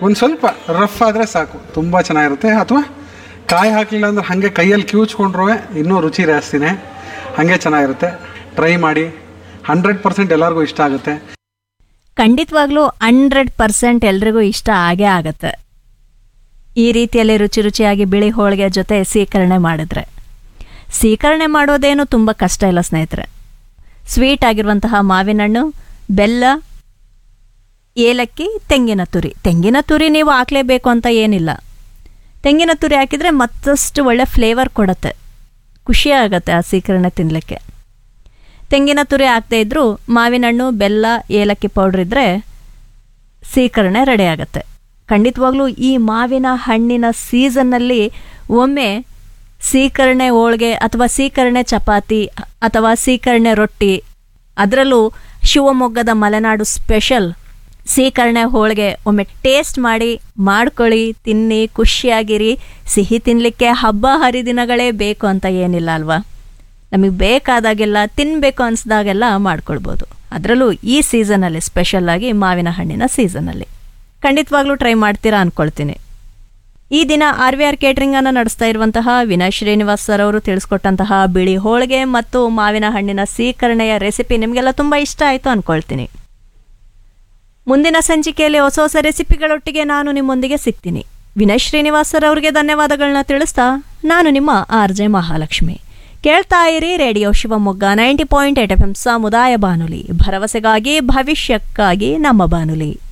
ಒಂದು ಸ್ವಲ್ಪ ರಫ್ ಆದರೆ ಸಾಕು ತುಂಬ ಚೆನ್ನಾಗಿರುತ್ತೆ ಅಥವಾ ಕಾಯಿ ಹಾಕಲಿಲ್ಲ ಅಂದ್ರೆ ಹಾಗೆ ಕೈಯಲ್ಲಿ ಕಿವುಚ್ಕೊಂಡ್ರೂ ಇನ್ನೂ ರುಚಿ ಜಾಸ್ತಿನೇ ಹಾಗೆ ಚೆನ್ನಾಗಿರುತ್ತೆ ಟ್ರೈ ಮಾಡಿ ಹಂಡ್ರೆಡ್ ಪರ್ಸೆಂಟ್ ಎಲ್ಲರಿಗೂ ಇಷ್ಟ ಆಗುತ್ತೆ ಖಂಡಿತವಾಗ್ಲೂ ಹಂಡ್ರೆಡ್ ಪರ್ಸೆಂಟ್ ಎಲ್ರಿಗೂ ಇಷ್ಟ ಆಗೇ ಆಗತ್ತೆ ಈ ರೀತಿಯಲ್ಲಿ ರುಚಿ ರುಚಿಯಾಗಿ ಬಿಳಿ ಹೋಳಿಗೆ ಜೊತೆ ಸೀಕರಣೆ ಮಾಡಿದ್ರೆ ಸೀಕರಣೆ ಮಾಡೋದೇನು ತುಂಬ ಕಷ್ಟ ಇಲ್ಲ ಸ್ನೇಹಿತರೆ ಸ್ವೀಟ್ ಆಗಿರುವಂತಹ ಮಾವಿನಹಣ್ಣು ಬೆಲ್ಲ ಏಲಕ್ಕಿ ತೆಂಗಿನ ತುರಿ ತೆಂಗಿನ ತುರಿ ನೀವು ಹಾಕ್ಲೇಬೇಕು ಅಂತ ಏನಿಲ್ಲ ತೆಂಗಿನ ತುರಿ ಹಾಕಿದರೆ ಮತ್ತಷ್ಟು ಒಳ್ಳೆ ಫ್ಲೇವರ್ ಕೊಡುತ್ತೆ ಖುಷಿ ಆಗುತ್ತೆ ಆ ಸೀಕರಣೆ ತಿನ್ನಲಿಕ್ಕೆ ತೆಂಗಿನ ತುರಿ ಹಾಕದೇ ಇದ್ದರೂ ಮಾವಿನಹಣ್ಣು ಬೆಲ್ಲ ಏಲಕ್ಕಿ ಪೌಡ್ರ್ ಇದ್ದರೆ ಸೀಕರಣೆ ರೆಡಿ ಆಗುತ್ತೆ ಖಂಡಿತವಾಗ್ಲೂ ಈ ಮಾವಿನ ಹಣ್ಣಿನ ಸೀಸನ್ನಲ್ಲಿ ಒಮ್ಮೆ ಸೀಕರಣೆ ಹೋಳ್ಗೆ ಅಥವಾ ಸೀಕರಣೆ ಚಪಾತಿ ಅಥವಾ ಸೀಕರಣೆ ರೊಟ್ಟಿ ಅದರಲ್ಲೂ ಶಿವಮೊಗ್ಗದ ಮಲೆನಾಡು ಸ್ಪೆಷಲ್ ಸೀಕರಣೆ ಹೋಳಿಗೆ ಒಮ್ಮೆ ಟೇಸ್ಟ್ ಮಾಡಿ ಮಾಡ್ಕೊಳ್ಳಿ ತಿನ್ನಿ ಖುಷಿಯಾಗಿರಿ ಸಿಹಿ ತಿನ್ನಲಿಕ್ಕೆ ಹಬ್ಬ ಹರಿದಿನಗಳೇ ಬೇಕು ಅಂತ ಏನಿಲ್ಲ ಅಲ್ವಾ ನಮಗೆ ಬೇಕಾದಾಗೆಲ್ಲ ತಿನ್ನಬೇಕು ಅನಿಸ್ದಾಗೆಲ್ಲ ಮಾಡ್ಕೊಳ್ಬೋದು ಅದರಲ್ಲೂ ಈ ಸೀಸನಲ್ಲಿ ಸ್ಪೆಷಲ್ಲಾಗಿ ಮಾವಿನ ಹಣ್ಣಿನ ಸೀಸನಲ್ಲಿ ಖಂಡಿತವಾಗ್ಲೂ ಟ್ರೈ ಮಾಡ್ತೀರಾ ಅಂದ್ಕೊಳ್ತೀನಿ ಈ ದಿನ ಆರ್ ವಿ ಆರ್ ಕೇಟ್ರಿಂಗನ್ನು ನಡೆಸ್ತಾ ಇರುವಂತಹ ವಿನಯ್ ಶ್ರೀನಿವಾಸ್ ಸರ್ ಅವರು ತಿಳಿಸ್ಕೊಟ್ಟಂತಹ ಬಿಳಿ ಹೋಳಿಗೆ ಮತ್ತು ಮಾವಿನ ಹಣ್ಣಿನ ಸೀಕರಣೆಯ ರೆಸಿಪಿ ನಿಮಗೆಲ್ಲ ತುಂಬ ಇಷ್ಟ ಆಯಿತು ಅಂದ್ಕೊಳ್ತೀನಿ ಮುಂದಿನ ಸಂಚಿಕೆಯಲ್ಲಿ ಹೊಸ ಹೊಸ ರೆಸಿಪಿಗಳೊಟ್ಟಿಗೆ ನಾನು ನಿಮ್ಮೊಂದಿಗೆ ಸಿಗ್ತೀನಿ ವಿನಯ್ ಶ್ರೀನಿವಾಸ್ ಸರ್ ಅವರಿಗೆ ಧನ್ಯವಾದಗಳನ್ನ ತಿಳಿಸ್ತಾ ನಾನು ನಿಮ್ಮ ಆರ್ ಜೆ ಮಹಾಲಕ್ಷ್ಮಿ ಕೇಳ್ತಾ ಇರಿ radio Shivamogga ninety point eight F M ಸಮುದಾಯ ಬಾನುಲಿ ಭರವಸೆಗಾಗಿ ಭವಿಷ್ಯಕ್ಕಾಗಿ ನಮ್ಮ ಬಾನುಲಿ